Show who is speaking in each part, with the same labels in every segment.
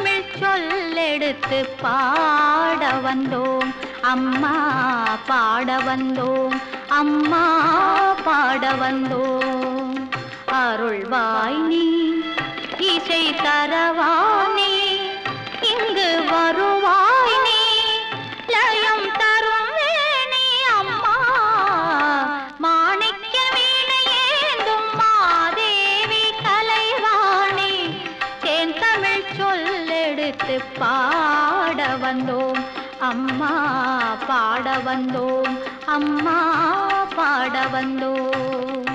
Speaker 1: தமிழ் சொல்லெடுத்து பாட வந்தோம் அம்மா பாட வந்தோம் அம்மா பாட வந்தோம் அருள்வாய் நீ இசை தரவானே இங்கு வருவாய் நீ லயம் தரும் வேணி அம்மா மாணிக்க வீணையேந்தும் மாதேவி கலைவாணி தேன் தமிழ் சொல்லெடுத்து பாட வந்தோம் அம்மா பாட வந்தோம் அம்மா பாட வந்தோம்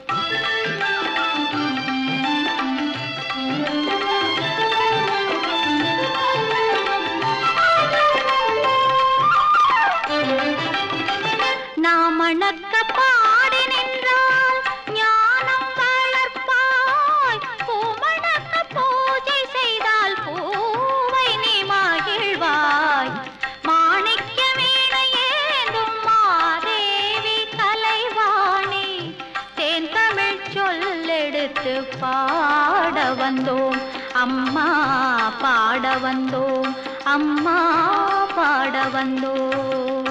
Speaker 1: நாம் அணக்க பாடி நின்றால் ஞானம் வளர்ப்பாய் பூமணக்க பூஜை செய்தால் பூவை நீ மகிழ்வாய் மாணிக்க வீணையேந்தும் மாதேவி கலைவாணி தேன் தமிழ் சொல்லெடுத்து பாட வந்தோம் அம்மா பாட வந்தோம் அம்மா பாட வந்தோம்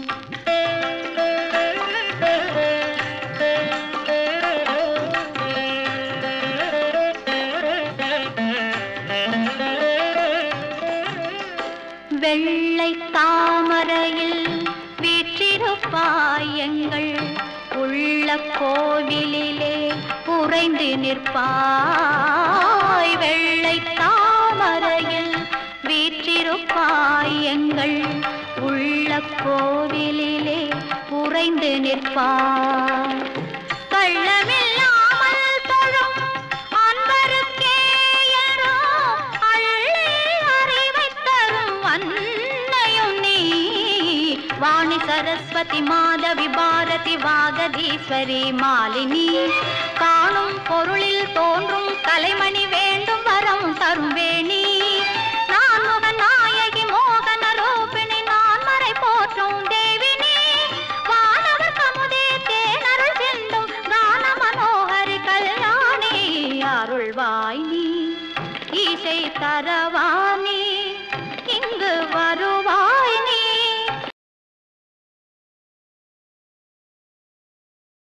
Speaker 1: வெள்ளை தாமரையில் வீற்றிருப்பாய் எங்கள் உள்ள கோவிலிலே உறைந்து நிற்பாய் வெள்ளை தாமரையில் வீற்றிருப்பாய் எங்கள் உள்ள கோவிலிலே உறைந்து நிற்பாய் கள்ளமில்லாமல் தொழும் அன்பருக்கே என்றோ அள்ளி அறிவைத் தரும் அன்னையும் நீ வாணி சரஸ்வதி மாதவி பாரதி வாகதீஸ்வரி மாலினி காணும் பொருளில் தோன்றும் கலைமணி வேண்டும் வரம் தரும் வேணி